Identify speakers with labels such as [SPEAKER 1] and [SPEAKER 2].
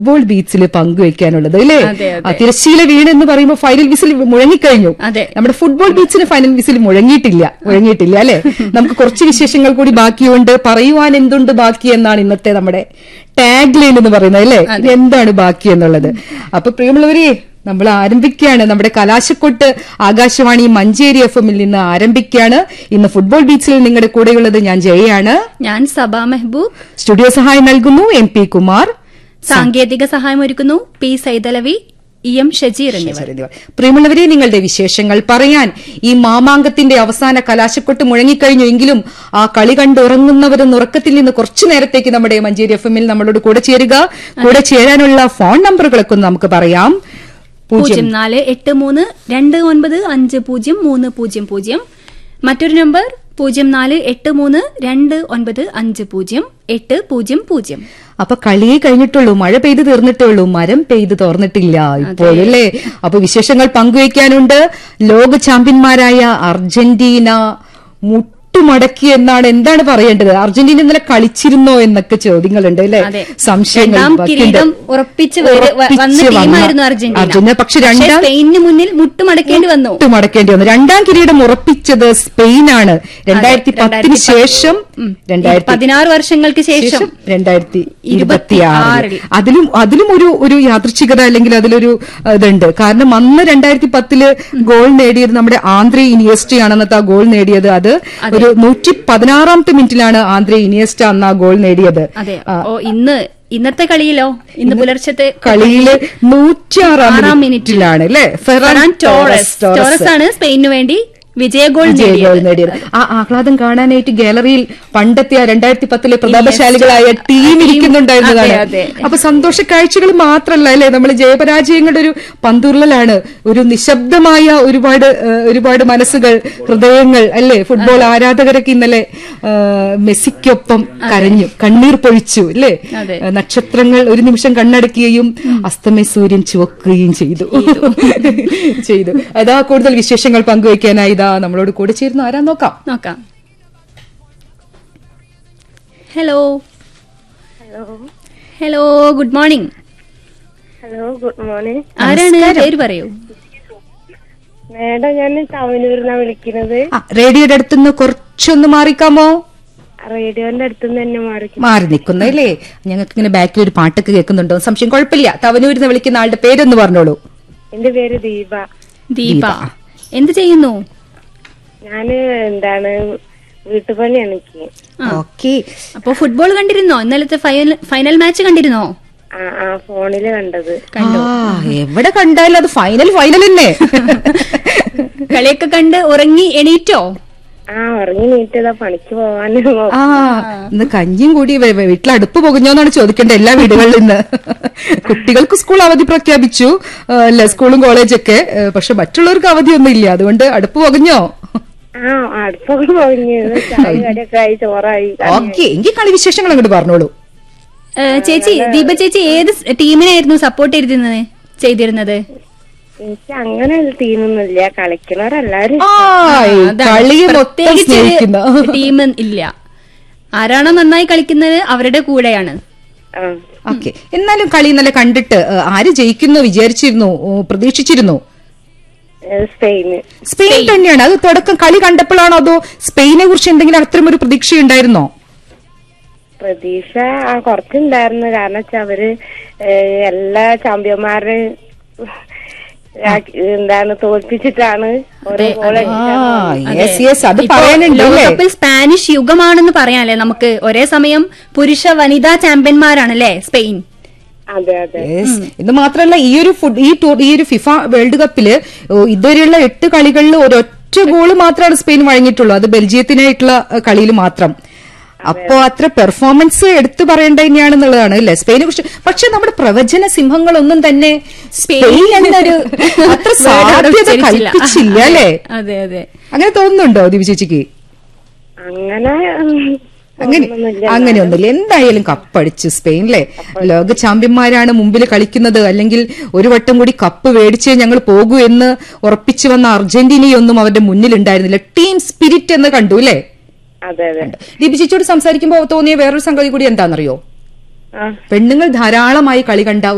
[SPEAKER 1] Football ബീച്ചിൽ പങ്കുവെക്കാനുള്ളത് അല്ലേ
[SPEAKER 2] അതെ, അതെ.
[SPEAKER 1] ആ, തിരശ്ശീല വീണ് എന്ന് പറയുമ്പോൾ ഫൈനൽ വിസിൽ മുഴങ്ങിക്കഴിഞ്ഞു
[SPEAKER 2] അതെ.
[SPEAKER 1] നമ്മുടെ ഫുട്ബോൾ ബീച്ചിന് ഫൈനൽ വിസിൽ മുഴങ്ങിയിട്ടില്ല മുഴങ്ങിയിട്ടില്ല അല്ലെ നമുക്ക് കുറച്ച് വിശേഷങ്ങൾ കൂടി ബാക്കിയുണ്ട് പറയുവാൻ എന്തുണ്ട് ബാക്കി എന്നാണ് ഇന്നത്തെ നമ്മുടെ ടാഗ് ലൈൻ എന്ന് പറയുന്നത് അല്ലേ
[SPEAKER 2] അതെ.
[SPEAKER 1] ഇനി എന്താണ് ബാക്കി എന്നുള്ളത് അപ്പൊ പ്രിയമുള്ളവരെ നമ്മൾ ആരംഭിക്കുകയാണ് നമ്മുടെ കലാശക്കൊട്ട് ആകാശവാണി മഞ്ചേരി എഫ് എമ്മിൽ നിന്ന് ആരംഭിക്കുകയാണ് ഇന്ന് ഫുട്ബോൾ ബീച്ചിൽ നിങ്ങളുടെ കൂടെയുള്ളത് ഞാൻ ജയയാണ്
[SPEAKER 2] ഞാൻ സബാ മെഹബൂബ്
[SPEAKER 1] സ്റ്റുഡിയോ സഹായം നൽകുന്നു എം പി കുമാർ
[SPEAKER 2] സാങ്കേതിക സഹായം ഒരുക്കുന്നു P Saithalavi E M Shajeer എന്നിവർ
[SPEAKER 1] പ്രിയമുള്ളവരെ നിങ്ങളുടെ വിശേഷങ്ങൾ പറയാൻ ഈ മാമാങ്കത്തിന്റെ അവസാന കലാശക്കൊട്ട് മുഴങ്ങിക്കഴിഞ്ഞു എങ്കിലും ആ കളി കണ്ടുറങ്ങുന്നവരെന്ന് ഉറക്കത്തിൽ നിന്ന് കുറച്ചു നേരത്തേക്ക് നമ്മുടെ മഞ്ചേരി എഫ് എമ്മിൽ നമ്മളോട് കൂടെ ചേരുക കൂടെ ചേരാനുള്ള ഫോൺ നമ്പറുകളൊക്കെ ഒന്ന് നമുക്ക് പറയാം പൂജ്യം
[SPEAKER 2] പൂജ്യം നാല് എട്ട് മൂന്ന് രണ്ട് ഒൻപത് അഞ്ച് പൂജ്യം മൂന്ന് പൂജ്യം പൂജ്യം മറ്റൊരു നമ്പർ പൂജ്യം നാല് എട്ട് മൂന്ന് രണ്ട് ഒൻപത് അഞ്ച് പൂജ്യം എട്ട് പൂജ്യം പൂജ്യം
[SPEAKER 1] അപ്പൊ കളിയെ കഴിഞ്ഞിട്ടുള്ളൂ മഴ പെയ്ത് തീർന്നിട്ടേ ഉള്ളൂ മരം പെയ്ത് തോർന്നിട്ടില്ല ഇപ്പോഴല്ലേ അപ്പൊ വിശേഷങ്ങൾ പങ്കുവയ്ക്കാനുണ്ട് ലോക ചാമ്പ്യന്മാരായ അർജന്റീന മുട്ടുമടക്കി എന്നാണ് എന്താണ് പറയേണ്ടത് അർജന്റീന ഇന്നലെ കളിച്ചിരുന്നോ എന്നൊക്കെ ചോദ്യങ്ങളുണ്ട് അല്ലെ
[SPEAKER 2] അതെ.
[SPEAKER 1] സംശയങ്ങൾ
[SPEAKER 2] രണ്ടാം
[SPEAKER 1] ബാക്കിയുണ്ട്.
[SPEAKER 2] കിരീടം ഉറപ്പിച്ച് വര- വ-
[SPEAKER 1] ഉറപ്പിച്ച്
[SPEAKER 2] വന്ന
[SPEAKER 1] വന്ന
[SPEAKER 2] ടീമായിരുന്നു അർജന്റീന
[SPEAKER 1] അർജന്റീന പക്ഷെ രണ്ടാം
[SPEAKER 2] സ്പെയിനിന് മുന്നിൽ മുട്ടുമടക്കേണ്ടി വന്നു
[SPEAKER 1] മുട്ടുമടക്കേണ്ടി വന്നു രണ്ടാം കിരീടം ഉറപ്പിച്ചത് സ്പെയിനാണ് രണ്ടായിരത്തി പത്തിന് ശേഷം രണ്ടായിരത്തി
[SPEAKER 2] പതിനാറ് വർഷങ്ങൾക്ക് ശേഷം
[SPEAKER 1] രണ്ടായിരത്തി
[SPEAKER 2] ഇരുപത്തിയാറിൽ.
[SPEAKER 1] ഇരുപത്തിയാറിൽ അതിലും അതിലും ഒരു ഒരു യാദൃച്ഛികത അല്ലെങ്കിൽ അതിലൊരു അഹ്, ഇതുണ്ട് കാരണം അന്ന് രണ്ടായിരത്തി പത്തില് ഗോൾ നേടിയത് നമ്മുടെ ആന്ധ്ര ഇനിയസ്റ്റ ആണ് അന്നത്തെ ആ ഗോൾ നേടിയത് അത് ഒരു നൂറ്റി പതിനാറാമത്തെ മിനിറ്റിലാണ് ആന്ധ്ര ഇനിയസ്റ്റ അന്ന് ആ ഗോൾ നേടിയത്
[SPEAKER 2] അതെ ഓ ഇന്ന് ഇന്നത്തെ കളിയിലോ ഇന്ന് പുലർച്ചത്തെ
[SPEAKER 1] കളിയില് നൂറ്റിയാറാം
[SPEAKER 2] ആറാം
[SPEAKER 1] മിനിറ്റിലാണ് അല്ലേ
[SPEAKER 2] ഫെറാൻ ടോറസ് ടോറസ് ആണ് സ്പെയിനു വേണ്ടി വിജയ ഗോൾ
[SPEAKER 1] വിജയ ഗോൾ
[SPEAKER 2] നേടിയത്
[SPEAKER 1] നേടിയത് ആ ആഹ്ലാദം കാണാനായിട്ട് ഗാലറിയിൽ പണ്ടത്തെ ആ രണ്ടായിരത്തി പത്തിലെ പ്രതാപശാലികളായ ടീം ഇരിക്കുന്നുണ്ടായിരുന്നതാണ്
[SPEAKER 2] അതെ, അതെ.
[SPEAKER 1] അപ്പൊ സന്തോഷ കാഴ്ചകൾ മാത്രല്ല അല്ലെ നമ്മൾ ജയപരാജയങ്ങളുടെ ഒരു പന്തുരുളലാണ് ഒരു നിശബ്ദമായ ഒരുപാട് ഏഹ്, ഒരുപാട് മനസ്സുകൾ ഹൃദയങ്ങൾ അല്ലെ ഫുട്ബോൾ ആരാധകരൊക്കെ ഇന്നലെ ഏഹ്, മെസ്സിക്കൊപ്പം കരഞ്ഞു കണ്ണീർ പൊഴിച്ചു അല്ലേ
[SPEAKER 2] അതെ.
[SPEAKER 1] ഏഹ്, നക്ഷത്രങ്ങൾ ഒരു നിമിഷം കണ്ണടക്കുകയും അസ്തമയ സൂര്യൻ ചുവക്കുകയും ചെയ്തു ചെയ്തു അതാ കൂടുതൽ വിശേഷങ്ങൾ പങ്കുവയ്ക്കാനായി ഇതാ നമ്മളോട് കൂടെ ചേരുന്ന ആരാ നോക്കാം
[SPEAKER 2] നോക്കാം hello
[SPEAKER 3] hello
[SPEAKER 2] hello good morning
[SPEAKER 3] hello good morning
[SPEAKER 2] ആരാണ് പേര് പറയൂ
[SPEAKER 3] മേഡം ഞാൻ തവനൂരിന്നാ വിളിക്കുന്നത്
[SPEAKER 1] ആ, റേഡിയോയുടെ അടുത്തുനിന്ന് കുറച്ചൊന്ന് മാറിക്കാമോ
[SPEAKER 3] റേഡിയോന്റെ അടുത്തുനിന്ന് തന്നെ മാറി
[SPEAKER 1] മാറി നിൽക്കുന്നു അല്ലേ ഞങ്ങൾക്ക് ഇങ്ങനെ ബാക്കിൽ ഒരു പാട്ടൊക്കെ കേൾക്കുന്നുണ്ടോ സംശയം കുഴപ്പമില്ല തവനൂരിൽ നിന്ന് വിളിക്കുന്ന ആളുടെ പേരൊന്ന് പറഞ്ഞോളൂ
[SPEAKER 3] എന്റെ പേര് ദീപ
[SPEAKER 2] ദീപ
[SPEAKER 1] ദീപ.
[SPEAKER 2] എന്ത് ചെയ്യുന്നു
[SPEAKER 3] ഞാന് എന്താണ് വീട്ടുപണി എനിക്ക്
[SPEAKER 1] ഓക്കെ
[SPEAKER 2] അപ്പൊ ഫുട്ബോൾ കണ്ടിരുന്നോ ഇന്നലത്തെ ഫൈനൽ ഫൈനൽ മാച്ച് കണ്ടിരുന്നോ
[SPEAKER 3] ആ ആ ഫോണില് കണ്ടത്
[SPEAKER 1] എവിടെ കണ്ടാലും അത് ഫൈനൽ ഫൈനൽ തന്നെ
[SPEAKER 2] കളിയൊക്കെ കണ്ട് ഉറങ്ങി എണീറ്റോ
[SPEAKER 3] ആ ഉറങ്ങി നീറ്റതാ പണിക്ക് പോവാൻ
[SPEAKER 1] ആ ഇന്ന് കഞ്ഞിയും കൂടി വ- വ- വീട്ടിൽ അടുപ്പ് പുകഞ്ഞോന്നാണ് ചോദിക്കേണ്ടത് എല്ലാ വീടുകളിൽ നിന്ന് കുട്ടികൾക്ക് സ്കൂൾ അവധി പ്രഖ്യാപിച്ചു ആ, അല്ല സ്കൂളും കോളേജൊക്കെ ഏ, പക്ഷെ മറ്റുള്ളവർക്ക് അവധിയൊന്നും ഇല്ല അതുകൊണ്ട് അടുപ്പ് പുകഞ്ഞോ
[SPEAKER 3] ആ അടുപ്പൊക്കെ പോയിഞ്ഞ് ചായ കടിയൊക്കെ ആയി ചോറായി
[SPEAKER 1] ഓക്കെ എങ്കിൽ കളി വിശേഷങ്ങൾ അങ്ങോട്ട് പറഞ്ഞോളൂ
[SPEAKER 2] ഏ, ചേച്ചി ദീപ ചേച്ചി ഏത് സ് ടീമിനായിരുന്നു സപ്പോർട്ട് ചെയ്തിരുന്നത് ചെയ്തിരുന്നത്
[SPEAKER 3] എനിക്ക് അങ്ങനെ ഒരു ടീമൊന്നുമില്ല കളിക്കണവരെല്ലാരും
[SPEAKER 1] ആ ഈ
[SPEAKER 2] അതാണ്.
[SPEAKER 1] കളിയെ മൊത്തം
[SPEAKER 2] പ്രത്യേകിച്ചൊരു
[SPEAKER 1] സ്നേഹിക്കുന്ന
[SPEAKER 2] ടീം ഇല്ല ആരാണോ നന്നായി കളിക്കുന്നത് അവരുടെ കൂടെയാണ്
[SPEAKER 3] ആ
[SPEAKER 1] ഓക്കെ എന്നാലും കളി ഇന്നലെ കണ്ടിട്ട് ഏ, ആര് ജയിക്കുന്നു വിചാരിച്ചിരുന്നു ഓ, പ്രതീക്ഷിച്ചിരുന്നു
[SPEAKER 3] ഏ, സ്പെയിന്
[SPEAKER 1] സ്പെയിൻ തന്നെയാണ് അത് തുടക്കം കളി കണ്ടപ്പോഴാണോ അതോ സ്പെയിനെ കുറിച്ച് എന്തെങ്കിലും അത്തരം ഒരു പ്രതീക്ഷ ഉണ്ടായിരുന്നോ
[SPEAKER 3] പ്രതീക്ഷ ആ കുറച്ചുണ്ടായിരുന്നു കാരണം വെച്ചാ അവര് ഏഹ്, എല്ലാ ചാമ്പ്യന്മാരെയും ആ- എന്താണ് തോൽപ്പിച്ചിട്ടാണ് ഓരോ ഗോൾ
[SPEAKER 1] യെസ് യെസ് അത്
[SPEAKER 2] ഇപ്പോ
[SPEAKER 1] പറയാനുണ്ട് അല്ലേ
[SPEAKER 2] ലോകകപ്പിൽ സ്പാനിഷ് യുഗമാണെന്ന് പറയാല്ലേ നമുക്ക് ഒരേ സമയം പുരുഷ വനിതാ ചാമ്പ്യന്മാരാണല്ലേ സ്പെയിൻ
[SPEAKER 3] അതെ അതെ
[SPEAKER 1] യെസ് ഇത് മാത്രമല്ല ഈ ഒരു ഫുഡ് ഈ ടൂർ ഈ ഒരു ഫിഫ വേൾഡ് കപ്പില് ഓ, ഇതുവരെയുള്ള എട്ട് കളികളിൽ ഒരൊറ്റ ഗോള് മാത്രമാണ് സ്പെയിൻ വഴങ്ങിയിട്ടുള്ളൂ അത് ബെൽജിയത്തിനായിട്ടുള്ള കളിയിൽ മാത്രം അപ്പോ അത്ര പെർഫോമൻസ് എടുത്തു പറയേണ്ട തന്നെയാണെന്നുള്ളതാണ് അല്ലെ സ്പെയിനെ കുറിച്ച് പക്ഷെ നമ്മുടെ പ്രവചന സിംഹങ്ങളൊന്നും തന്നെ സ്പെയിൻ എന്നൊരു അത്ര
[SPEAKER 2] Word അവിടെ
[SPEAKER 1] സാധ്യത
[SPEAKER 2] ഉച്ചരിച്ചില്ല.
[SPEAKER 1] കൽപ്പിച്ചില്ല അല്ലെ
[SPEAKER 2] അതെ അതെ
[SPEAKER 1] അങ്ങനെ തോന്നുന്നുണ്ടോ ദിവ്യ ചേച്ചിക്ക്
[SPEAKER 3] അങ്ങനെ ഉം,
[SPEAKER 1] അങ്ങനെ
[SPEAKER 3] തോന്നുന്നില്ല.
[SPEAKER 1] അങ്ങനെയൊന്നുമില്ല എന്തായാലും കപ്പടിച്ചു സ്പെയിൻ അല്ലേ ലോക ചാമ്പ്യന്മാരാണ് മുമ്പിൽ കളിക്കുന്നത് അല്ലെങ്കിൽ ഒരു വട്ടം കൂടി കപ്പ് മേടിച്ചേ ഞങ്ങൾ പോകൂ എന്ന് ഉറപ്പിച്ചു വന്ന അർജന്റീനയൊന്നും അവരുടെ മുന്നിൽ ഉണ്ടായിരുന്നില്ല ടീം സ്പിരിറ്റ് എന്ന് കണ്ടു അല്ലേ
[SPEAKER 3] അതെ അതെ
[SPEAKER 1] ദീപി ചേച്ചിയോട് സംസാരിക്കുമ്പോൾ തോന്നിയ വേറൊരു സംഗതി കൂടി എന്താണെന്നറിയോ
[SPEAKER 3] ആ
[SPEAKER 1] പെണ്ണുങ്ങൾ ധാരാളമായി കളി കണ്ട